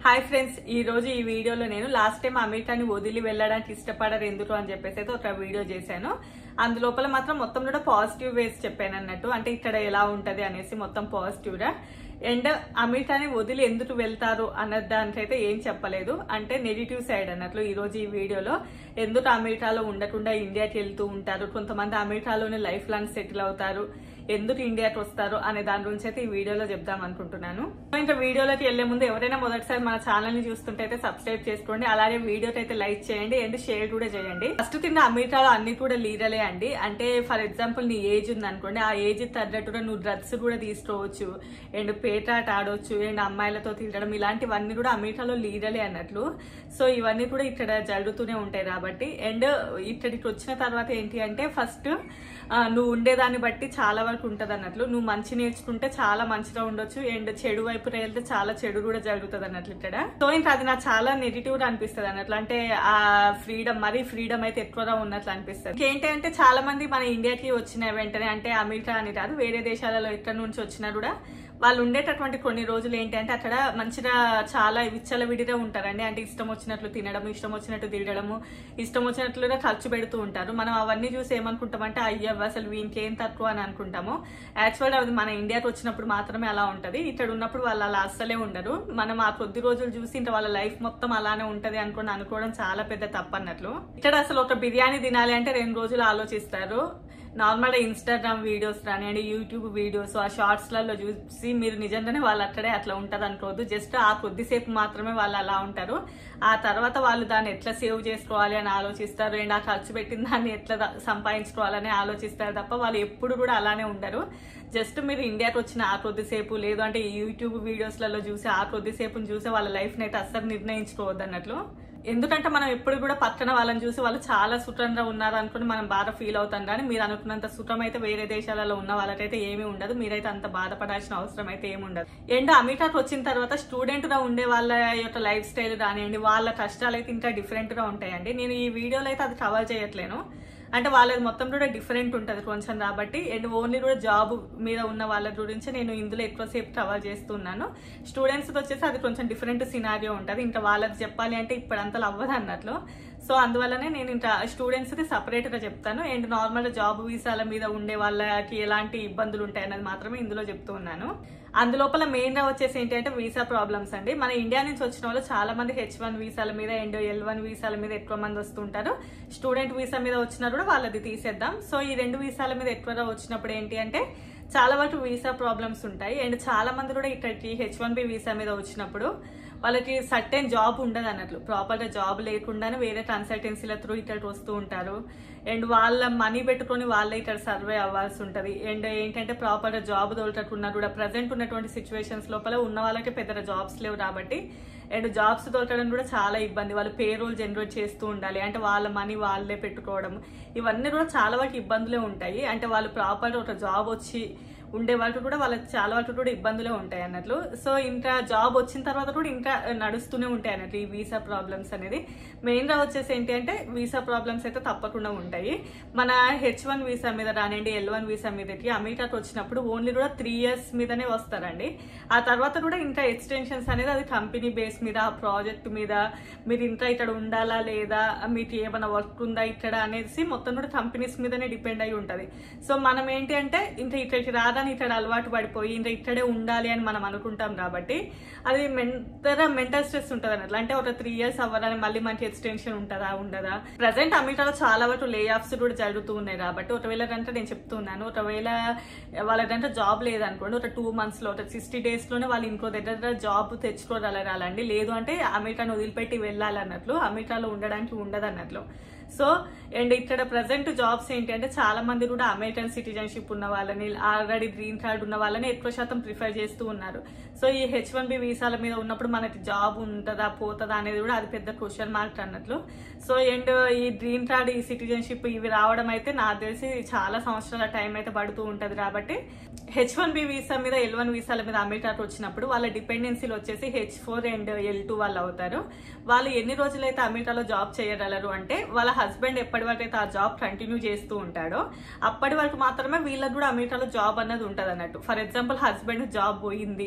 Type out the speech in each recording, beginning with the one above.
hi friends ఈ రోజు ఈ వీడియోలో నేను లాస్ట్ టైం అమెరికాని వదిలి వెళ్ళడానికి ఇష్టపడరు ఎందుకు అని చెప్పేసి అయితే ఒక వీడియో చేశాను అందులోపల మాత్రం మొత్తం కూడా పాజిటివ్ వేస్ చెప్పాను అన్నట్టు అంటే ఇక్కడ ఎలా ఉంటది అనేసి మొత్తం పాజిటివ్ గా అండ్ అమెరికాని వదిలి ఎందుకు వెళ్తారు అన్న దానికైతే ఏం చెప్పలేదు అంటే నెగిటివ్ సైడ్ అన్నట్లు ఈ రోజు ఈ వీడియోలో ఎందుకు అమెరికాలో ఉండకుండా ఇండియాకి వెళ్తూ ఉంటారు కొంతమంది అమెరికాలోనే లైఫ్ లాంగ్ సెటిల్ అవుతారు ఎందుకు ఇండియాకి వస్తారు అనే దాని గురించి అయితే ఈ వీడియోలో చెప్దాం అనుకుంటున్నాను ఇంకా వీడియోలోకి వెళ్లే ముందు ఎవరైనా మొదటిసారి మన ఛానల్ ని చూస్తుంటే అయితే సబ్స్క్రైబ్ చేసుకోండి అలాగే వీడియోకి అయితే లైక్ చేయండి అండ్ షేర్ కూడా చేయండి ఫస్ట్ కింద అమెరికాలో అన్ని కూడా లీగలే అండి అంటే ఫర్ ఎగ్జాంపుల్ నీ ఏజ్ ఉంది అనుకోండి ఆ ఏజ్ తగ్గట్టుగా నువ్వు డ్రగ్స్ కూడా తీసుకోవచ్చు అండ్ పేటాట ఆడవచ్చు అండ్ అమ్మాయిలతో తిరగడం ఇలాంటివన్నీ కూడా అమెరికాలో లీగలే అన్నట్లు సో ఇవన్నీ కూడా ఇక్కడ జరుగుతూనే ఉంటాయి కాబట్టి అండ్ ఇక్కడికి వచ్చిన తర్వాత ఏంటి అంటే ఫస్ట్ నువ్వు ఉండేదాన్ని బట్టి చాలా వరకు ఉంటది అన్నట్లు నువ్వు మంచి నేర్చుకుంటే చాలా మంచిగా ఉండొచ్చు అండ్ చెడు వైపు వెళ్తే చాలా చెడు కూడా జరుగుతుంది అన్నట్లు ఇక్కడ సో ఇంకా అది నాకు చాలా నెగిటివ్ గా అనిపిస్తుంది అన్నట్లు అంటే ఆ ఫ్రీడమ్ మరీ ఫ్రీడమ్ అయితే ఎక్కువగా ఉన్నట్లు అనిపిస్తుంది ఏంటి అంటే చాలా మంది మన ఇండియాకి వచ్చిన వెంటనే అంటే అమెరికా అని కాదు వేరే దేశాలలో ఎక్కడి నుంచి వచ్చినా కూడా వాళ్ళు ఉండేటటువంటి కొన్ని రోజులు ఏంటంటే అక్కడ మంచిగా చాలా విచ్చలవిడిగా ఉంటారండి అంటే ఇష్టం వచ్చినట్లు తినడం ఇష్టం వచ్చినట్టు తిరగడము ఇష్టం వచ్చినట్లుగా ఖర్చు పెడుతూ ఉంటారు మనం అవన్నీ చూసి ఏమనుకుంటామంటే అయ్యో అసలు వీనికి ఏం తక్కువ అని అనుకుంటాము యాక్చువల్ అది మన ఇండియాకి వచ్చినప్పుడు మాత్రమే అలా ఉంటది ఇక్కడ ఉన్నప్పుడు వాళ్ళు అలా అస్సలే ఉండరు మనం ఆ కొద్ది రోజులు చూసి ఇంకా వాళ్ళ లైఫ్ మొత్తం అలానే ఉంటది అనుకుని అనుకోవడం చాలా పెద్ద తప్పు అన్నట్లు ఇక్కడ అసలు ఒక బిర్యానీ తినాలి అంటే రెండు రోజులు ఆలోచిస్తారు నార్మల్ గా ఇన్స్టాగ్రామ్ వీడియోస్ రానివ్వండి యూట్యూబ్ వీడియోస్ ఆ షార్ట్స్ లలో చూసి మీరు నిజంగానే వాళ్ళు అక్కడే అట్లా ఉంటది అనుకోవద్దు జస్ట్ ఆ కొద్దిసేపు మాత్రమే వాళ్ళు అలా ఉంటారు ఆ తర్వాత వాళ్ళు దాన్ని ఎట్లా సేవ్ చేసుకోవాలి అని ఆలోచిస్తారు అండ్ ఆ ఖర్చు పెట్టిన దాన్ని ఎట్లా సంపాదించుకోవాలని ఆలోచిస్తారు తప్ప వాళ్ళు ఎప్పుడు కూడా అలానే ఉండరు జస్ట్ మీరు ఇండియాకి వచ్చిన ఆ కొద్దిసేపు లేదు అంటే యూట్యూబ్ వీడియోస్లలో చూసి ఆ కొద్దిసేపుని చూసి వాళ్ళ లైఫ్ని అయితే అస్సలు నిర్ణయించుకోవద్దు అన్నట్లు ఎందుకంటే మనం ఎప్పుడు కూడా పక్కన వాళ్ళని చూసి వాళ్ళు చాలా సుఖంగా ఉన్నారు అనుకుని మనం బాగా ఫీల్ అవుతాం కానీ మీరు అనుకున్నంత సుఖం అయితే వేరే దేశాలలో ఉన్న వాళ్ళకైతే ఏమీ ఉండదు మీరైతే అంత బాధపడాల్సిన అవసరం అయితే ఏమి ఉండదు అండ్ అమెరికాకి వచ్చిన తర్వాత స్టూడెంట్ గా ఉండే వాళ్ళ యొక్క లైఫ్ స్టైల్ కానివ్వండి వాళ్ళ కష్టాలు అయితే ఇంకా డిఫరెంట్ గా ఉంటాయండి నేను ఈ వీడియోలో అయితే అది కవర్ చేయట్లేను అంటే వాళ్ళది మొత్తం కూడా డిఫరెంట్ ఉంటుంది కొంచెం కాబట్టి అండ్ ఓన్లీ కూడా జాబ్ మీద ఉన్న వాళ్ళ గురించి నేను ఇందులో ఎక్కువసేపు కవర్ చేస్తున్నాను స్టూడెంట్స్ వచ్చేసి అది కొంచెం డిఫరెంట్ సినారియో ఉంటుంది ఇంకా వాళ్ళకి చెప్పాలి అంటే ఇప్పుడంతలో అవ్వదు అన్నట్లు సో అందువల్లనే నేను ఇంకా స్టూడెంట్స్ది సపరేట్గా చెప్తాను అండ్ నార్మల్ జాబ్ వీసాల మీద ఉండే వాళ్ళకి ఎలాంటి ఇబ్బందులు ఉంటాయన్నది మాత్రమే ఇందులో చెప్తూ ఉన్నాను అందులోపల మెయిన్ గా వచ్చేసి ఏంటంటే వీసా ప్రాబ్లమ్స్ అండి మన ఇండియా నుంచి వచ్చిన వాళ్ళు చాలా మంది హెచ్ వన్ వీసాల మీద అండ్ ఎల్ వన్ వీసాల మీద ఎక్కువ మంది వస్తుంటారు స్టూడెంట్ వీసా మీద వచ్చినా కూడా వాళ్ళది తీసేద్దాం సో ఈ రెండు వీసాల మీద ఎక్కువగా వచ్చినప్పుడు ఏంటి అంటే చాలా వరకు వీసా ప్రాబ్లమ్స్ ఉంటాయి అండ్ చాలా మంది కూడా ఇక్కడికి హెచ్ వన్ బి వీసా మీద వచ్చినప్పుడు వాళ్ళకి సర్టెన్ జాబ్ ఉండదు అన్నట్లు ప్రాపర్ గా జాబ్ లేకుండానే వేరే కన్సల్టెన్సీల త్రూ ఇక్కడికి వస్తూ ఉంటారు అండ్ వాళ్ళ మనీ పెట్టుకొని వాళ్ళే ఇక్కడ సర్వే అవ్వాల్సి ఉంటది అండ్ ఏంటంటే ప్రాపర్ గా జాబ్ దొరకకుండా కూడా ప్రజెంట్ ఉన్నటువంటి సిచ్యువేషన్స్ లోపల ఉన్న వాళ్ళకి పెద్ద జాబ్స్ లేవు కాబట్టి అండ్ జాబ్స్ దొరకడం కూడా చాలా ఇబ్బంది వాళ్ళు పే రోల్ జనరేట్ చేస్తూ ఉండాలి అంటే వాళ్ళ మనీ వాళ్ళే పెట్టుకోవడం ఇవన్నీ కూడా చాలా వరకు ఇబ్బందులే ఉంటాయి అంటే వాళ్ళు ప్రాపర్ ఒక జాబ్ వచ్చి ఉండే వరకు కూడా వాళ్ళకి చాలా వరకు కూడా ఇబ్బందులే ఉంటాయి అన్నట్లు సో ఇంకా జాబ్ వచ్చిన తర్వాత కూడా ఇంకా నడుస్తూనే ఉంటాయి అన్నట్లు ఈ వీసా ప్రాబ్లమ్స్ అనేది మెయిన్ గా వచ్చేసి ఏంటి అంటే వీసా ప్రాబ్లమ్స్ అయితే తప్పకుండా ఉంటాయి మన హెచ్ వన్ వీసా మీద రానండి ఎల్ వన్ వీసా మీదకి అమెరికాకి వచ్చినప్పుడు ఓన్లీ కూడా త్రీ ఇయర్స్ మీదనే వస్తారండి ఆ తర్వాత కూడా ఇంకా ఎక్స్టెన్షన్స్ అనేది అది కంపెనీ బేస్ మీద ప్రాజెక్ట్ మీద మీరు ఇంకా ఇక్కడ ఉండాలా లేదా మీకు ఏమైనా వర్క్ ఉందా ఇక్కడ అనేసి మొత్తం కూడా కంపెనీస్ మీదనే డిపెండ్ అయి ఉంటది సో మనం ఏంటి అంటే ఇంకా ఇక్కడికి రాదని ఇక్కడ అలవాటు పడిపోయి ఇంకా ఇక్కడే ఉండాలి అని మనం అనుకుంటాం కాబట్టి అది మెంటర మెంటల్ స్ట్రెస్ ఉంటుంది అన్నట్లు అంటే ఒక త్రీ ఇయర్స్ అవ్వాలని మళ్ళీ మనకి ఎక్స్టెన్షన్ ఉంటుందా ఉండదా ప్రజెంట్ అమెరికాలో చాలా వరకు లే ఆఫ్స్ కూడా జరుగుతూ ఉన్నాయి కాబట్టి ఒకవేళ కంటే నేను చెప్తున్నాను ఒకవేళ వాళ్ళకంటే జాబ్ లేదనుకోండి ఒక టూ మంత్స్ లో ఒక సిక్స్టీ డేస్ లోనే వాళ్ళు ఇంకో దగ్గర జాబ్ తెచ్చుకోగలగాలండి లేదు అంటే అమెరికాను వదిలిపెట్టి వెళ్ళాలన్నట్లు అమెరికాలో ఉండడానికి ఉండదు అన్నట్లు సో అండ్ ఇక్కడ ప్రజెంట్ జాబ్స్ ఏంటి అంటే చాలా మంది కూడా అమెరికన్ సిటిజన్షిప్ ఉన్న వాళ్ళని ఆల్రెడీ గ్రీన్ కార్డ్ ఉన్న వాళ్ళని ఎక్కువ శాతం ప్రిఫర్ చేస్తూ ఉన్నారు సో ఈ హెచ్ వన్ బి వీసాల మీద ఉన్నప్పుడు మనకి జాబ్ ఉంటుందా పోతుందా అనేది కూడా అది పెద్ద క్వశ్చన్ మార్క్ అన్నట్లు సో అండ్ ఈ గ్రీన్ కార్డ్ ఈ సిటిజన్షిప్ ఇవి రావడం అయితే నాకు తెలిసి చాలా సంవత్సరాల టైం అయితే పడుతూ ఉంటది కాబట్టి హెచ్ వన్ బి వీసా మీద ఎల్ వన్ వీసాల మీద అమెరికాకి వచ్చినప్పుడు వాళ్ళ డిపెండెన్సీలు వచ్చేసి H four and L two వాళ్ళు అవుతారు వాళ్ళు ఎన్ని రోజులైతే అమెరికాలో జాబ్ చేయగలరు అంటే వాళ్ళ హస్బెండ్ ఎప్పటి వరకు అయితే ఆ జాబ్ కంటిన్యూ చేస్తూ ఉంటాడో అప్పటి వరకు మాత్రమే వీళ్ళకి కూడా అమెరికాలో జాబ్ అన్నది ఉంటుంది అన్నట్టు ఫర్ ఎగ్జాంపుల్ హస్బెండ్ జాబ్ పోయింది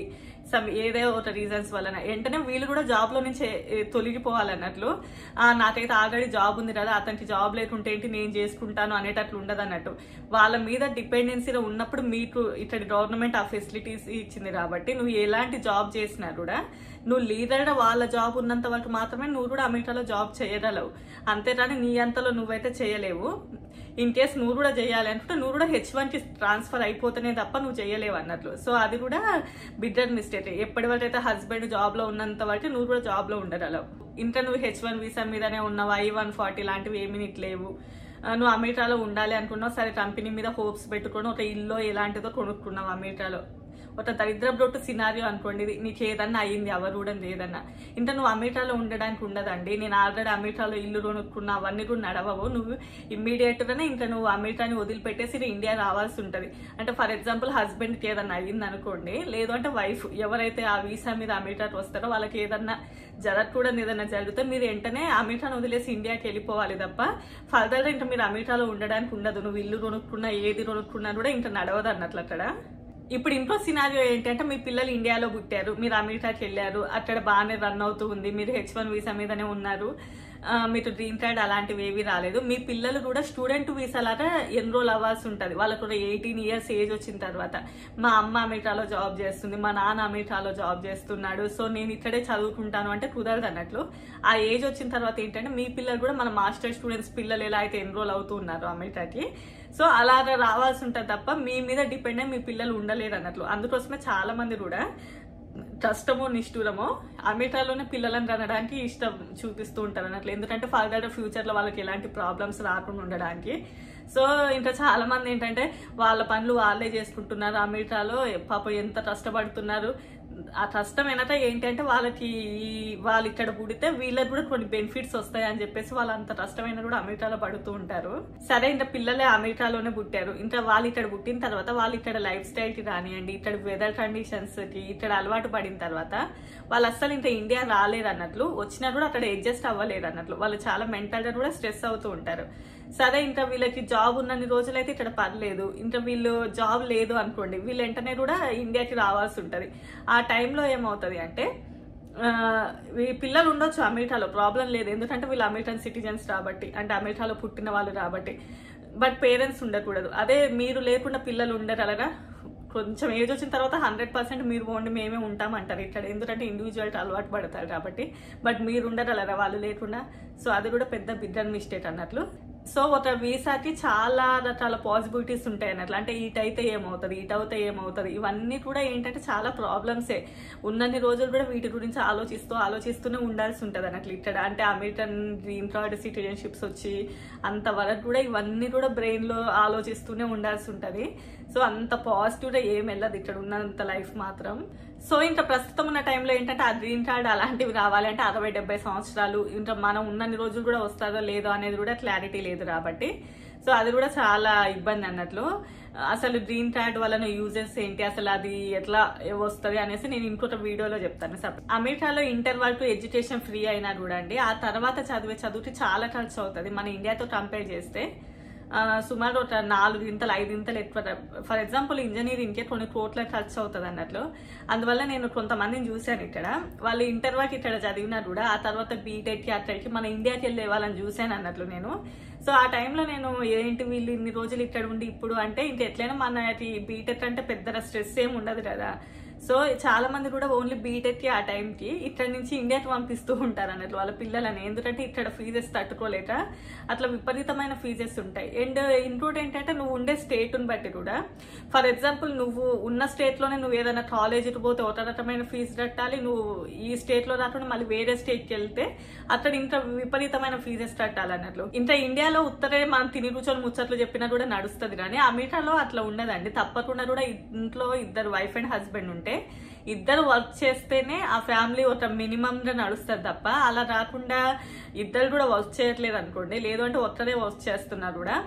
సమ్ ఏదో ఒక రీజన్స్ వలన వెంటనే వీళ్ళు కూడా జాబ్ లో నుంచి ఏ, తొలగిపోవాలన్నట్లు ఆ, నాకైతే ఆల్రెడీ జాబ్ ఉంది కదా అతనికి జాబ్ లేకుంటే ఏంటి నేను చేసుకుంటాను అనేటట్లు ఉండదు అన్నట్టు వాళ్ళ మీద డిపెండెన్సీలో ఉన్నప్పుడు మీకు ఇక్కడ గవర్నమెంట్ ఆ ఫెసిలిటీస్ ఇచ్చింది కాబట్టి నువ్వు ఎలాంటి జాబ్ చేసినా కూడా నువ్వు లీడర్ వాళ్ళ జాబ్ ఉన్నంత వరకు మాత్రమే నువ్వు కూడా అమెరికాలో జాబ్ చేయగలవు అంతేకాని నీ అంతలో నువ్వైతే చేయలేవు ఇన్ కేస్ నువ్వు కూడా చేయాలి అనుకుంటే నువ్వు కూడా హెచ్ వన్ కి ట్రాన్స్ఫర్ అయిపోతేనే తప్ప నువ్వు చేయలేవు అన్నట్లు సో అది కూడా బిడ్డర్ మిస్టేక్ ఎప్పటి వరకు అయితే హస్బెండ్ జాబ్ లో ఉన్నంత వరకు నువ్వు కూడా జాబ్ లో ఉండగలవు ఇంకా నువ్వు హెచ్ వన్ వీసా మీదనే ఉన్నావు ఐ వన్ ఫార్టీ లాంటివి ఏమీ నీకు లేవు ఆ, నువ్వు అమెరికాలో ఉండాలి అనుకున్నావు సరే కంపెనీ మీద హోప్స్ పెట్టుకొని ఒక ఇల్లు ఎలాంటిదో కొనుక్కున్నావు అమెరికాలో ఒక దరిద్ర బ్రొట్టు సినారియో అనుకోండి ఇది నీకు ఏదన్నా అయ్యింది ఎవరు కూడా ఏదన్నా ఇంకా నువ్వు అమెరికాలో ఉండడానికి ఉండదండి నేను ఆల్రెడీ అమెరికాలో ఇల్లు కొనుక్కున్నా అవన్నీ కూడా నడవవు నువ్వు ఇమ్మీడియట్ గానే ఇంకా నువ్వు అమెరికాని వదిలిపెట్టేసి ఇది ఇండియా రావాల్సి ఉంటది అంటే ఫర్ ఎగ్జాంపుల్ హస్బెండ్ కి ఏదన్నా అయ్యింది అనుకోండి లేదు అంటే వైఫ్ ఎవరైతే ఆ వీసా మీద అమెరికాకి వస్తారో వాళ్ళకి ఏదన్నా జరగకూడదు ఏదన్నా జరిగితే మీరు వెంటనే అమెరికాను వదిలేసి ఇండియాకి వెళ్ళిపోవాలి తప్ప ఫర్దర్ ఇంకా మీరు అమెరికాలో ఉండడానికి ఉండదు నువ్వు ఇల్లు కొనుక్కున్నా ఏది కొనుక్కున్నా కూడా ఇంకా నడవదు అన్నట్లు అక్కడ ఇప్పుడు ఇంకో సినారియో ఏంటంటే మీ పిల్లలు ఇండియాలో పుట్టారు మీరు అమెరికాకి వెళ్ళారు అక్కడ బాగానే రన్ అవుతూ ఉంది మీరు హెచ్ వన్ వీసా మీదనే ఉన్నారు ఆ, మీకు గ్రీన్ కార్డ్ అలాంటివి ఏవి రాలేదు మీ పిల్లలు కూడా స్టూడెంట్ వీసా లాగా ఎన్రోల్ అవ్వాల్సి ఉంటుంది వాళ్ళకు కూడా ఎయిటీన్ ఇయర్స్ ఏజ్ వచ్చిన తర్వాత మా అమ్మ అమెరికాలో జాబ్ చేస్తుంది మా నాన్న అమెరికాలో జాబ్ చేస్తున్నాడు సో నేను ఇక్కడే చదువుకుంటాను అంటే కుదరదు అన్నట్లు ఆ ఏజ్ వచ్చిన తర్వాత ఏంటంటే మీ పిల్లలు కూడా మన మాస్టర్ స్టూడెంట్స్ పిల్లలు ఎలా అయితే ఎన్రోల్ అవుతూ ఉన్నారు అమెరికాకి సో అలాగా రావాల్సి ఉంటుంది తప్ప మీ మీద డిపెండ్ అయి మీ పిల్లలు ఉండలేరు అన్నట్లు అందుకోసమే చాలా మంది కూడా కష్టమో నిష్ఠూరమో అమెరికాలోనే పిల్లలను కనడానికి ఇష్టం చూపిస్తూ ఉంటారు అన్నట్లు ఎందుకంటే ఫర్దర్ ఫ్యూచర్ లో వాళ్ళకి ఎలాంటి ప్రాబ్లమ్స్ రాకుండా ఉండడానికి సో ఇంకా చాలా మంది ఏంటంటే వాళ్ళ పనులు వాళ్ళే చేసుకుంటున్నారు అమెరికాలో పాపం ఎంత కష్టపడుతున్నారు ఆ కష్టం వెనక ఏంటంటే వాళ్ళకి ఈ వాళ్ళు ఇక్కడ పుడితే వీళ్ళకి కూడా కొన్ని బెనిఫిట్స్ వస్తాయి అని చెప్పేసి వాళ్ళు అంత కష్టమైన కూడా అమెరికాలో పడుతూ ఉంటారు సరే ఇంకా పిల్లలే అమెరికాలోనే పుట్టారు ఇంకా వాళ్ళు ఇక్కడ పుట్టిన తర్వాత వాళ్ళు ఇక్కడ లైఫ్ స్టైల్ కి కానివ్వండి ఇక్కడ వెదర్ కండిషన్స్ కి ఇక్కడ అలవాటు పడిన తర్వాత వాళ్ళు అస్సలు ఇంకా ఇండియా రాలేరు అన్నట్లు వచ్చినా కూడా అక్కడ అడ్జస్ట్ అవ్వలేరు అన్నట్లు వాళ్ళు చాలా మెంటల్ గా కూడా స్ట్రెస్ అవుతూ ఉంటారు సరే ఇంకా వీళ్ళకి జాబ్ ఉన్నన్ని రోజులైతే ఇక్కడ పర్లేదు ఇంకా వీళ్ళు జాబ్ లేదు అనుకోండి వీళ్ళు వెంటనే కూడా ఇండియాకి రావాల్సి ఉంటది ఆ టైంలో ఏమవుతుంది అంటే ఆ, ఈ పిల్లలు ఉండొచ్చు అమెరికాలో ప్రాబ్లం లేదు ఎందుకంటే వీళ్ళు అమెరికన్ సిటిజన్స్ కాబట్టి అంటే అమెరికాలో పుట్టిన వాళ్ళు కాబట్టి బట్ పేరెంట్స్ ఉండకూడదు అదే మీరు లేకుండా పిల్లలు ఉండగలరా కొంచెం ఏజ్ వచ్చిన తర్వాత హండ్రెడ్ పర్సెంట్ మీరు పోండి మేమే ఉంటామంటారు ఇక్కడ ఎందుకంటే ఇండివిజువల్ అలవాటు పడతారు కాబట్టి బట్ మీరు ఉండగలరా వాళ్ళు లేకుండా సో అది కూడా పెద్ద బిగ్గర్ మిస్టేక్ అన్నట్లు సో ఒక వీసాకి చాలా రకాల పాసిబిలిటీస్ ఉంటాయి అన్నట్లు అంటే ఈట్ అయితే ఏమవుతుంది ఈట్ అవుతే ఏమవుతుంది ఇవన్నీ కూడా ఏంటంటే చాలా ప్రాబ్లమ్సే ఉన్నన్ని రోజులు కూడా వీటి గురించి ఆలోచిస్తూ ఆలోచిస్తూనే ఉండాల్సి ఉంటుంది అన్నట్లు ఇక్కడ అంటే అమెరికన్ గ్రీన్ కార్డ్ సిటిజన్షిప్స్ వచ్చి అంతవరకు కూడా ఇవన్నీ కూడా బ్రెయిన్ లో ఆలోచిస్తూనే ఉండాల్సి ఉంటది సో అంత పాజిటివ్ గా ఏం వెళ్ళదు ఇక్కడ ఉన్నంత లైఫ్ మాత్రం సో ఇంకా ప్రస్తుతం ఉన్న టైంలో ఏంటంటే ఆ గ్రీన్ కార్డ్ అలాంటివి రావాలి అంటే అరవై డెబ్బై సంవత్సరాలు ఇంకా మనం ఉన్నన్ని రోజులు కూడా వస్తుందో లేదో అనేది కూడా క్లారిటీ లేదు కాబట్టి సో అది కూడా చాలా ఇబ్బంది అన్నట్లు అసలు గ్రీన్ కార్డ్ వలన యూజెస్ ఏంటి అసలు అది ఎట్లా వస్తుంది అనేసి నేను ఇంకొక వీడియోలో చెప్తాను సప- అమెరికాలో ఇంటర్ వరకు ఎడ్యుకేషన్ ఫ్రీ అయినా కూడా అండి ఆ తర్వాత చదివే చదువుకి చాలా ఖర్చు అవుతుంది మన ఇండియాతో కంపేర్ చేస్తే ఆ, సుమారు ఒక నాలుగు ఇంతలు ఐదు ఇంతలు ఎక్కువ ఫర్ ఎగ్జాంపుల్ ఇంజనీరింగ్కి కొన్ని కోట్ల ఖర్చు అవుతుంది అన్నట్లు అందువల్ల నేను కొంతమందిని చూశాను ఇక్కడ వాళ్ళు ఇంటర్ వరకు ఇక్కడ చదివినా కూడా ఆ తర్వాత బీటెక్కి అక్కడికి మన ఇండియాకి వెళ్ళే వాళ్ళని చూశాను అన్నట్లు నేను సో ఆ టైంలో నేను ఏంటి వీళ్ళు ఇన్ని రోజులు ఇక్కడ ఉండి ఇప్పుడు అంటే ఇంక ఎట్లయినా మనకి బీటెక్ అంటే పెద్ద స్ట్రెస్ ఏమి ఉండదు కదా సో చాలా మంది కూడా ఓన్లీ బీటెక్ కి ఆ టైంకి ఇక్కడ నుంచి ఇండియాకి పంపిస్తూ ఉంటారు అన్నట్లు వాళ్ళ పిల్లలని ఎందుకంటే ఇక్కడ ఫీజెస్ తట్టుకోలేక అట్లా విపరీతమైన ఫీజెస్ ఉంటాయి అండ్ ఇంకోటి ఏంటంటే నువ్వు ఉండే స్టేట్ ని బట్టి కూడా ఫర్ ఎగ్జాంపుల్ నువ్వు ఉన్న స్టేట్ లోనే నువ్వు ఏదైనా కాలేజీకి పోతే ఒక రకమైన ఫీజు కట్టాలి నువ్వు ఈ స్టేట్ లో కాకుండా మళ్ళీ వేరే స్టేట్ కి వెళ్తే అక్కడ ఇంకా విపరీతమైన ఫీజెస్ కట్టాలి అన్నట్లు ఇంకా ఇండియాలో ఉత్తరే మనం తిని కూర్చొని ముచ్చట్లు చెప్పినా కూడా నడుస్తుంది కానీ అమెరికాలో అట్లా ఉండదండి తప్పకుండా కూడా ఇంట్లో ఇద్దరు వైఫ్ అండ్ హస్బెండ్ ఉంటే ఇద్దరు వర్క్ చేస్తేనే ఆ ఫ్యామిలీ ఒక మినిమం గా నడుస్తుంది తప్ప అలా రాకుండా ఇద్దరు కూడా వర్క్ చేయట్లేదు అనుకోండి లేదు అంటే ఒక్కరే వర్క్ చేస్తున్నారు కూడా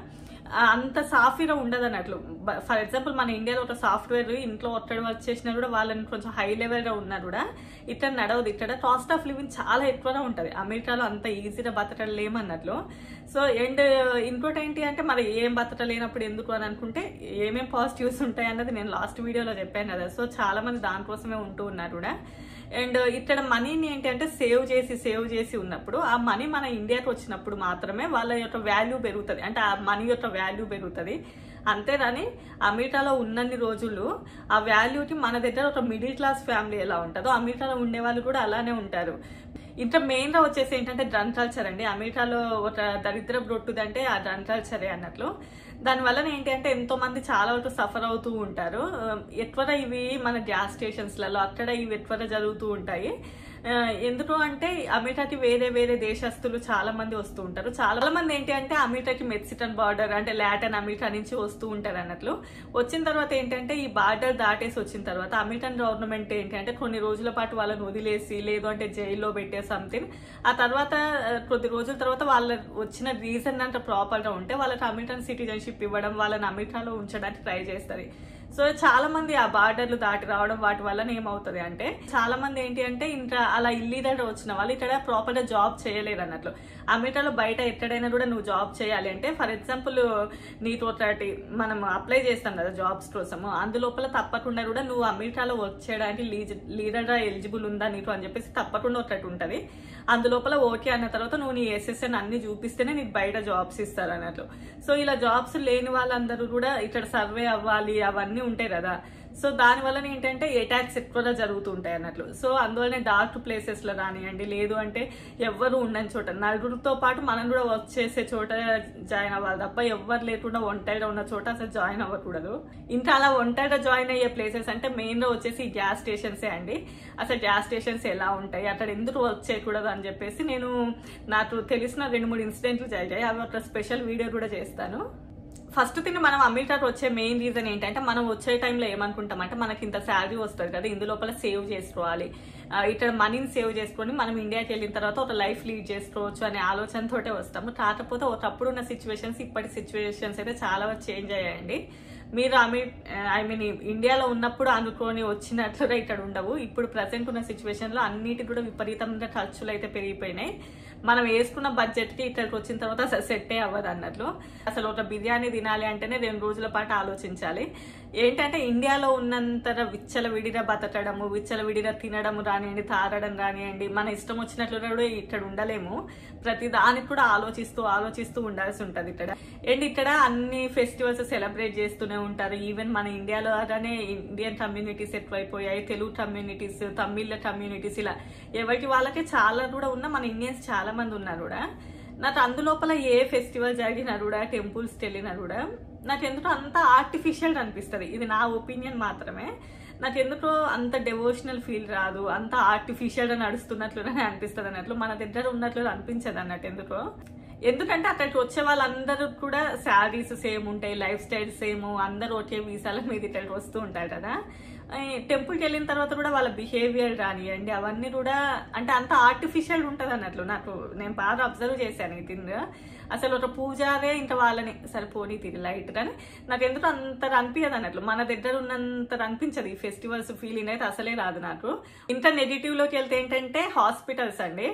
ఆ, అంత సాఫీగా ఉండదు అన్నట్లు ఫర్ ఎగ్జాంపుల్ మన ఇండియాలో ఒక సాఫ్ట్వేర్ ఇంట్లో ఒట్టడి వర్క్ చేసినా కూడా వాళ్ళని కొంచెం హై లెవెల్గా ఉన్నా కూడా ఇక్కడ నడవదు ఇక్కడ కాస్ట్ ఆఫ్ లివింగ్ చాలా ఎక్కువగా ఉంటుంది అమెరికాలో అంత ఈజీగా బతకలేమన్నట్లు సో అండ్ ఇంకోటి ఏంటి అంటే మరి ఏం బతకలేనప్పుడు ఎందుకు అని అనుకుంటే ఏమేం పాజిటివ్స్ ఉంటాయి అన్నది నేను లాస్ట్ వీడియోలో చెప్పాను కదా సో చాలా మంది దానికోసమే ఉంటూ ఉన్నారు కూడా అండ్ ఇక్కడ మనీని ఏంటి అంటే సేవ్ చేసి సేవ్ చేసి ఉన్నప్పుడు ఆ మనీ మన ఇండియాకి వచ్చినప్పుడు మాత్రమే వాళ్ళ యొక్క వాల్యూ పెరుగుతుంది అంటే ఆ మనీ యొక్క వాల్యూ పెరుగుతుంది అంతేగాని అమెరికాలో ఉన్నన్ని రోజులు ఆ వాల్యూకి మన దగ్గర ఒక మిడిల్ క్లాస్ ఫ్యామిలీ ఎలా ఉంటుందో అమెరికాలో ఉండే వాళ్ళు కూడా అలానే ఉంటారు ఇంకా మెయిన్ గా వచ్చేసి ఏంటంటే డ్రన్ కల్చర్ అండి అమెరికాలో ఒక దరిద్ర బ్రొట్టుదంటే ఆ డ్రన్ కల్చరే అన్నట్లు దానివల్ల ఏంటి అంటే ఎంతో మంది చాలా వరకు సఫర్ అవుతూ ఉంటారు ఎక్కువగా ఇవి మన గ్యాస్ స్టేషన్స్లలో అక్కడ ఇవి ఎక్కువగా జరుగుతూ ఉంటాయి ఆ, ఎందుకు అంటే అమెరికాకి వేరే వేరే దేశస్తులు చాలా మంది వస్తూ ఉంటారు చాలా మంది ఏంటి అంటే అమెరికాకి మెక్సికన్ బార్డర్ అంటే లాటిన్ అమెరికా నుంచి వస్తూ ఉంటారు అన్నట్లు వచ్చిన తర్వాత ఏంటంటే ఈ బార్డర్ దాటేసి వచ్చిన తర్వాత అమెరికన్ గవర్నమెంట్ ఏంటి అంటే కొన్ని రోజుల పాటు వాళ్ళని వదిలేసి లేదు అంటే జైల్లో పెట్టే సంథింగ్ ఆ తర్వాత ఆ, కొద్ది రోజుల తర్వాత వాళ్ళ వచ్చిన రీజన్ అంటే ప్రాపర్ గా ఉంటే వాళ్ళకి అమెరికన్ సిటిజన్షిప్ ఇవ్వడం వాళ్ళని అమెరికాలో ఉంచడానికి ట్రై చేస్తారు సో చాలా మంది ఆ బార్డర్లు దాటి రావడం వాటి వల్ల ఏమవుతుంది అంటే చాలా మంది ఏంటి అంటే ఇంకా అలా ఇల్లీగల్ వచ్చిన వాళ్ళు ఇక్కడ ప్రాపర్ గా జాబ్ చేయలేరు అన్నట్లు అమెరికాలో బయట ఎక్కడైనా కూడా నువ్వు జాబ్ చేయాలి అంటే ఫర్ ఎగ్జాంపుల్ నీతో ఒకటి మనం అప్లై చేస్తాం కదా జాబ్స్ కోసము అందులోపల తప్పకుండా కూడా నువ్వు అమెరికాలో వచ్చేయడానికి లీడర్ గా ఎలిజిబుల్ ఉందా నీకు అని చెప్పేసి తప్పకుండా ఒకటి ఉంటది అందులోపల ఓకే అన్న తర్వాత నువ్వు నీ ఎస్ఎస్ఎన్ అన్ని చూపిస్తేనే నీకు బయట జాబ్స్ ఇస్తారు అన్నట్లు సో ఇలా జాబ్స్ లేని వాళ్ళందరూ కూడా ఇక్కడ సర్వే అవ్వాలి అవన్నీ ఉంటాయి కదా సో దాని వల్ల ఏంటంటే అటాక్స్ ఎక్కువగా జరుగుతూ ఉంటాయి అన్నట్లు సో అందువల్లనే డార్క్ ప్లేసెస్ లో కానివ్వండి లేదు అంటే ఎవ్వరు ఉండని చోట నలుగురితో పాటు మనం కూడా వర్క్ చేసే చోట జాయిన్ అవ్వాలి తప్ప ఎవ్వరు లేకుండా ఒంటరిగా ఉన్న చోట అసలు జాయిన్ అవ్వకూడదు ఇంకా అలా ఒంటరిగా జాయిన్ అయ్యే ప్లేసెస్ అంటే మెయిన్ గా వచ్చేసి గ్యాస్ స్టేషన్సే అండి అసలు గ్యాస్ స్టేషన్స్ ఎలా ఉంటాయి అక్కడ ఎందుకు వర్క్ చేయకూడదు అని చెప్పేసి నేను నాకు తెలిసిన రెండు మూడు ఇన్సిడెంట్లు జరిగాయి అవి ఒక స్పెషల్ వీడియో కూడా చేస్తాను ఫస్ట్ థింగ్ మనం అమెరికాకి వచ్చే మెయిన్ రీజన్ ఏంటంటే మనం వచ్చే టైంలో ఏమనుకుంటామంటే మనకి ఇంత శాలరీ వస్తుంది కదా ఇందు లోపల సేవ్ చేసుకోవాలి ఆ, ఇక్కడ మనీని సేవ్ చేసుకొని మనం ఇండియాకి వెళ్ళిన తర్వాత ఒక లైఫ్ లీడ్ చేసుకోవచ్చు అనే ఆలోచనతోటే వస్తాము కాకపోతే ఒకప్పుడు ఉన్న సిచ్యువేషన్స్ ఇప్పటి సిచ్యువేషన్స్ అయితే చాలా వరకు చేంజ్ అయ్యాయండి మీరు అమె ఐ మీన్ ఇండియాలో ఉన్నప్పుడు అనుకొని వచ్చినట్లుగా ఇక్కడ ఉండవు ఇప్పుడు ప్రజెంట్ ఉన్న సిచ్యువేషన్ లో అన్నిటి కూడా విపరీతంగా ఖర్చులు అయితే పెరిగిపోయినాయి మనం వేసుకున్న బడ్జెట్ కి ఇక్కడికి వచ్చిన తర్వాత అసలు సెట్టే అవ్వదు అన్నట్లు అసలు ఒక బిర్యానీ తినాలి అంటేనే రెండు రోజుల పాటు ఆలోచించాలి ఏంటంటే ఇండియాలో ఉన్నంత విచ్చల విడిగా బతకడము విచ్చల విడిగా తినడం రానివ్వండి తారడం రానివ్వండి మన ఇష్టం వచ్చినట్లుగా కూడా ఇక్కడ ఉండలేము ప్రతి దానికి కూడా ఆలోచిస్తూ ఆలోచిస్తూ ఉండాల్సి ఉంటది ఇక్కడ అండ్ ఇక్కడ అన్ని ఫెస్టివల్స్ సెలబ్రేట్ చేస్తూనే ఉంటారు ఈవెన్ మన ఇండియాలో అలానే ఇండియన్ కమ్యూనిటీస్ ఎక్కువైపోయాయి తెలుగు కమ్యూనిటీస్ తమిళ కమ్యూనిటీస్ ఇలా ఎవరికి వాళ్ళకి చాలా కూడా ఉన్న మన ఇండియన్స్ చాలా మంది ఉన్నారు కూడా నాకు అందులోపల ఏ ఫెస్టివల్ జరిగినా కూడా టెంపుల్స్కి వెళ్ళినా కూడా నాకు ఎందుకో అంత ఆర్టిఫిషియల్ అనిపిస్తుంది ఇది నా ఒపీనియన్ మాత్రమే నాకు ఎందుకో అంత డెవోషనల్ ఫీల్ రాదు అంత ఆర్టిఫిషియల్ గా నడుస్తున్నట్లుగానే అనిపిస్తుంది అన్నట్లు మన దగ్గర ఉన్నట్లు అనిపించదు అన్నట్టు ఎందుకో ఎందుకంటే అక్కడికి వచ్చే వాళ్ళందరూ కూడా శాలరీస్ సేమ్ ఉంటాయి లైఫ్ స్టైల్ సేమ్ అందరూ ఒకే వీసాల మీద ఇక్కడికి వస్తూ ఉంటారు కదా టెంపుల్కి వెళ్ళిన తర్వాత కూడా వాళ్ళ బిహేవియర్ కానివ్వండి అవన్నీ కూడా అంటే అంత ఆర్టిఫిషియల్ ఉంటుంది అన్నట్లు నాకు నేను బాగా అబ్జర్వ్ చేశాను ఈ థింగ్ అసలు ఒక పూజారే ఇంకా వాళ్ళని సరే పోనీ తిరిగి లైట్ కానీ నాకు ఎందుకు అంత అనిపించదు అన్నట్లు మన దగ్గర ఉన్నంత అనిపించదు ఈ ఫెస్టివల్స్ ఫీలింగ్ అయితే అసలే రాదు నాకు ఇంత నెగిటివ్ లోకి వెళ్తే ఏంటంటే హాస్పిటల్స్ అండి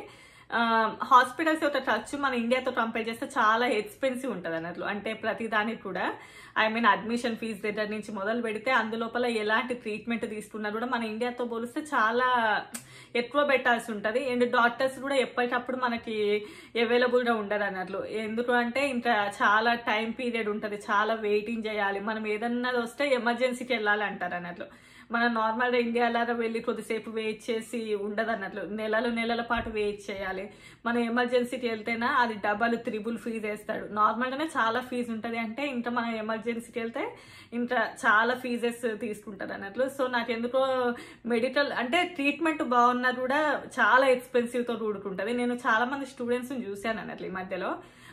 హాస్పిటల్స్ యొక్క ఖర్చు మన ఇండియాతో కంపేర్ చేస్తే చాలా ఎక్స్పెన్సివ్ ఉంటుంది అన్నట్లు అంటే ప్రతి దానికి కూడా ఐ మీన్ అడ్మిషన్ ఫీజు దగ్గర నుంచి మొదలు పెడితే అందులోపల ఎలాంటి ట్రీట్మెంట్ తీసుకున్నా కూడా మన ఇండియాతో పోలిస్తే చాలా ఎక్కువ పెట్టాల్సి ఉంటుంది అండ్ డాక్టర్స్ కూడా ఎప్పటికప్పుడు మనకి అవైలబుల్గా ఉండరు అన్నట్లు ఎందుకు అంటే ఇంకా చాలా టైం పీరియడ్ ఉంటుంది చాలా వెయిటింగ్ చేయాలి మనం ఏదన్నా వస్తే ఎమర్జెన్సీకి వెళ్ళాలి అంటారు అన్నట్లు మనం నార్మల్గా ఇండియాలో వెళ్ళి కొద్దిసేపు వెయిట్ చేసి ఉండదు అన్నట్లు నెలలు నెలల పాటు వెయిట్ చేయాలి మనం ఎమర్జెన్సీకి వెళ్తేనా అది డబల్ త్రిబుల్ ఫీజు వేస్తాడు నార్మల్గానే చాలా ఫీజు ఉంటుంది అంటే ఇంకా మనం ఎమర్జెన్సీకి వెళ్తే ఇంకా చాలా ఫీజెస్ తీసుకుంటారు అన్నట్లు సో నాకు ఎందుకో మెడికల్ అంటే ట్రీట్మెంట్ బాగున్నా కూడా చాలా ఎక్స్పెన్సివ్తో కూడుకుంటుంది నేను చాలా మంది స్టూడెంట్స్ని చూశాను అన్నట్లు ఈ మధ్యలో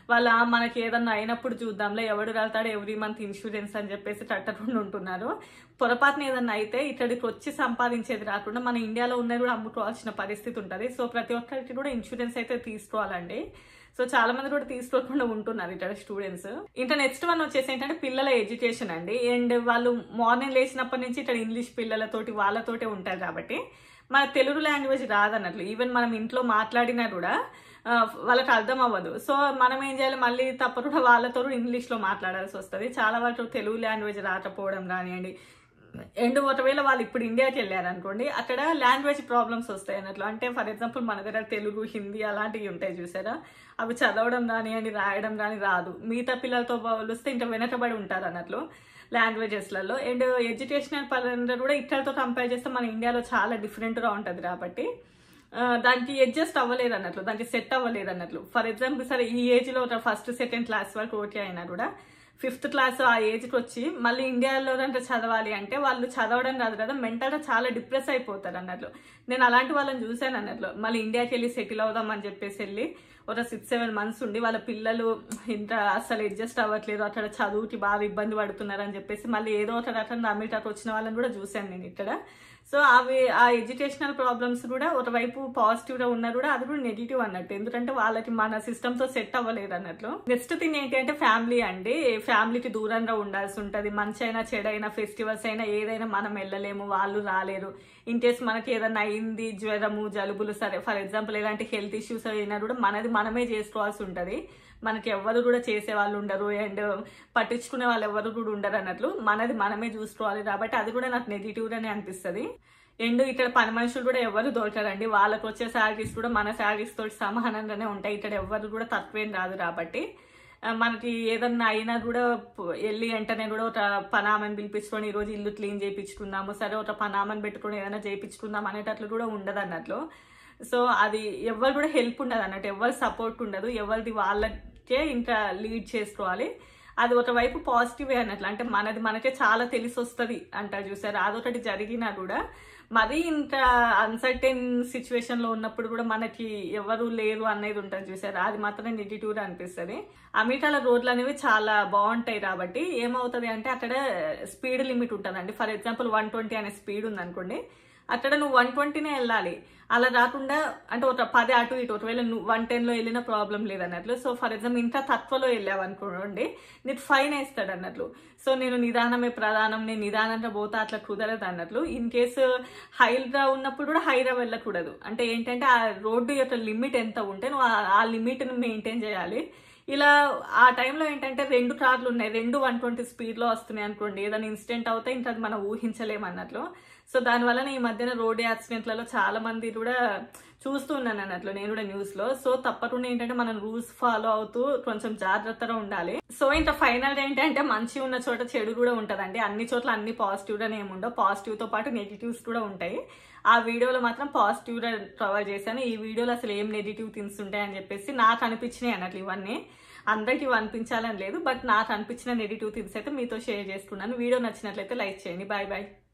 వాళ్ళ మనకి ఏదన్నా అయినప్పుడు చూద్దాంలే ఎవడు వెళ్తాడు ఎవ్రీ మంత్ ఇన్సూరెన్స్ అని చెప్పేసి తట్టకుండా ఉంటున్నారు పొరపాటున ఏదన్నా అయితే ఇక్కడికి వచ్చి సంపాదించేది రాకుండా మన ఇండియాలో ఉన్నది కూడా అమ్ముకోవాల్సిన పరిస్థితి ఉంటుంది సో ప్రతి ఒక్కరికి కూడా ఇన్సూరెన్స్ అయితే తీసుకోవాలండి సో చాలా మంది కూడా తీసుకోకుండా ఉంటున్నారు ఇక్కడ స్టూడెంట్స్ ఇంకా నెక్స్ట్ వన్ వచ్చేసి ఏంటంటే పిల్లల ఎడ్యుకేషన్ అండి అండ్ వాళ్ళు మార్నింగ్ లేచినప్పటి నుంచి ఇక్కడ ఇంగ్లీష్ పిల్లలతోటి వాళ్ళతోటే ఉంటారు కాబట్టి మన తెలుగు లాంగ్వేజ్ రాదన్నట్లు ఈవెన్ మనం ఇంట్లో మాట్లాడినా కూడా ఆ, వాళ్ళకి అర్థం అవ్వదు సో మనం ఏం చేయాలి మళ్ళీ తప్పకుండా వాళ్ళతో ఇంగ్లీష్లో మాట్లాడాల్సి వస్తుంది చాలా వరకు తెలుగు లాంగ్వేజ్ రాకపోవడం కానివ్వండి అండ్ ఒకవేళ వాళ్ళు ఇప్పుడు ఇండియాకి వెళ్ళారు అనుకోండి అక్కడ లాంగ్వేజ్ ప్రాబ్లమ్స్ వస్తాయి అన్నట్లు అంటే ఫర్ ఎగ్జాంపుల్ మన దగ్గర తెలుగు హిందీ అలాంటివి ఉంటాయి చూసారా అవి చదవడం కానివ్వండి రాయడం కానీ రాదు మిగతా పిల్లలతో పోలిస్తే ఇంకా వెనకబడి ఉంటారు అన్నట్లు లాంగ్వేజెస్లలో అండ్ ఎడ్యుకేషనల్ పరంగా కూడా ఇక్కడతో కంపేర్ చేస్తే మన ఇండియాలో చాలా డిఫరెంట్గా ఉంటుంది కాబట్టి ఆ, దానికి అడ్జస్ట్ అవ్వలేదు అన్నట్లు దానికి సెట్ అవ్వలేదు అన్నట్లు ఫర్ ఎగ్జాంపుల్ సరే ఈ ఏజ్ లో ఫస్ట్ సెకండ్ క్లాస్ వరకు ఓకే అయినా కూడా ఫిఫ్త్ క్లాస్ ఆ ఏజ్కి వచ్చి మళ్ళీ ఇండియాలో అంటే చదవాలి అంటే వాళ్ళు చదవడం కాదు కదా మెంటల్గా చాలా డిప్రెస్ అయిపోతారు అన్నట్లు నేను అలాంటి వాళ్ళని చూశాను అన్నట్లు మళ్ళీ ఇండియాకి వెళ్ళి సెటిల్ అవుదాం అని చెప్పేసి వెళ్ళి ఒక సిక్స్ సెవెన్ మంత్స్ ఉండి వాళ్ళ పిల్లలు ఇంత అసలు అడ్జస్ట్ అవ్వట్లేదు అక్కడ చదువుకి బాగా ఇబ్బంది పడుతున్నారు అని చెప్పేసి మళ్ళీ ఏదో ఒక రకంగా అమెరికాకి వచ్చిన వాళ్ళని కూడా చూశాను నేను ఇక్కడ సో అవి ఆ ఎడ్యుకేషనల్ ప్రాబ్లమ్స్ కూడా ఒకవైపు పాజిటివ్ గా ఉన్నా కూడా అది కూడా నెగిటివ్ అన్నట్టు ఎందుకంటే వాళ్ళకి మన సిస్టమ్ తో సెట్ అవ్వలేదు అన్నట్లు నెక్స్ట్ థింగ్ ఏంటి అంటే ఫ్యామిలీ అండి ఫ్యామిలీకి దూరంగా ఉండాల్సి ఉంటది మంచి అయినా చెడైనా ఫెస్టివల్స్ అయినా ఏదైనా మనం వెళ్ళలేము వాళ్ళు రాలేరు ఇన్ కేస్ మనకి ఏదైనా అయింది జ్వరము జలుబులు సరే ఫర్ ఎగ్జాంపుల్ ఇలాంటి హెల్త్ ఇష్యూస్ అయినా కూడా మనది మనమే చేసుకోవాల్సి ఉంటది మనకి ఎవరు కూడా చేసే వాళ్ళు ఉండరు అండ్ పట్టించుకునే వాళ్ళు ఎవరు కూడా ఉండరు అన్నట్లు మనది మనమే చూసుకోవాలి కాబట్టి అది కూడా నాకు నెగిటివ్ గానే అనిపిస్తుంది అండ్ ఇక్కడ పని మనుషులు కూడా ఎవరు దొరకరండి వాళ్ళకి వచ్చే శాలరీస్ కూడా మన శాలరీస్ తోటి సమానంగానే ఉంటాయి ఇక్కడ ఎవరు కూడా తక్కువేం రాదు కాబట్టి ఆ, మనకి ఏదన్నా అయినా కూడా ప- వెళ్ళి వెంటనే కూడా ఒక పనామని పిలిపించుకొని ఈరోజు ఇల్లు క్లీన్ చేయించుకుందాము సరే ఒక పనామని పెట్టుకొని ఏదైనా చేయించుకుందాం అనేటట్లు కూడా ఉండదు అన్నట్లు సో అది ఎవరు కూడా హెల్ప్ ఉండదు అన్నట్టు ఎవరు సపోర్ట్ ఉండదు ఎవరిది వాళ్ళకే ఇంకా లీడ్ చేసుకోవాలి అది ఒకవైపు పాజిటివ్ అన్నట్లు అంటే మనది మనకే చాలా తెలిసి వస్తుంది అంటారు చూసారు అదొకటి జరిగినా కూడా మరీ ఇంత అన్సర్టెన్ సిచ్యువేషన్ లో ఉన్నప్పుడు కూడా మనకి ఎవరు లేరు అనేది ఉంటుంది చూసారు అది మాత్రం నెగిటివ్ గా అనిపిస్తుంది అమెరికాలో రోడ్లు అనేవి చాలా బాగుంటాయి కాబట్టి ఏమవుతుంది అంటే అక్కడ స్పీడ్ లిమిట్ ఉంటుందండి ఫర్ ఎగ్జాంపుల్ వన్ ట్వంటీ అనే స్పీడ్ ఉంది అనుకోండి అక్కడ నువ్వు వన్ ట్వంటీనే వెళ్ళాలి అలా రాకుండా అంటే ఒక పది అటు ఇటు ఒకవేళ నువ్వు వన్ టెన్లో వెళ్ళిన ప్రాబ్లం లేదన్నట్లు సో ఫర్ ఎగ్జాంపుల్ ఇంకా తక్కువలో వెళ్ళావు అనుకోండి నీకు ఫైన్ వేస్తాడు అన్నట్లు సో నేను నిదానమే ప్రధానం నేను నిదానంగా పోతా అట్లా కుదరదు అన్నట్లు ఇన్ కేసు హైరా ఉన్నప్పుడు కూడా హైరా వెళ్ళకూడదు అంటే ఏంటంటే ఆ రోడ్డు యొక్క లిమిట్ ఎంత ఉంటే నువ్వు ఆ- ఆ లిమిట్ని మెయింటైన్ చేయాలి ఇలా ఆ టైంలో ఏంటంటే రెండు కార్లు ఉన్నాయి రెండు వన్ ట్వంటీ స్పీడ్ లో వస్తున్నాయి అనుకోండి ఏదైనా ఇన్సిడెంట్ అవుతే ఇంకా అది మనం ఊహించలేము అన్నట్లు సో దానివల్ల ఈ మధ్యన రోడ్ యాక్సిడెంట్లలో చాలా మంది కూడా చూస్తున్నాను అన్నట్లు నేను కూడా న్యూస్ లో సో తప్పకుండా ఏంటంటే మనం రూల్స్ ఫాలో అవుతూ కొంచెం జాగ్రత్తగా ఉండాలి సో ఇంకా ఫైనల్ ఏంటంటే మంచి ఉన్న చోట చెడు కూడా ఉంటదండి అన్ని చోట్ల అన్ని పాజిటివ్ గానే ఏముండవు పాజిటివ్ తో పాటు నెగిటివ్స్ కూడా ఉంటాయి ఆ వీడియోలో మాత్రం పాజిటివ్ గా కవర్ చేశాను ఈ వీడియోలో అసలు ఏం నెగిటివ్ థింగ్స్ ఉంటాయని చెప్పేసి నాకు అనిపించినాయి అన్నట్లు ఇవన్నీ అందరికి ఇవి అనిపించాలని లేదు బట్ నాకు అనిపించిన నెగిటివ్ థింగ్స్ అయితే మీతో షేర్ చేసుకున్నాను వీడియో నచ్చినట్లయితే లైక్ చేయండి బాయ్ బాయ్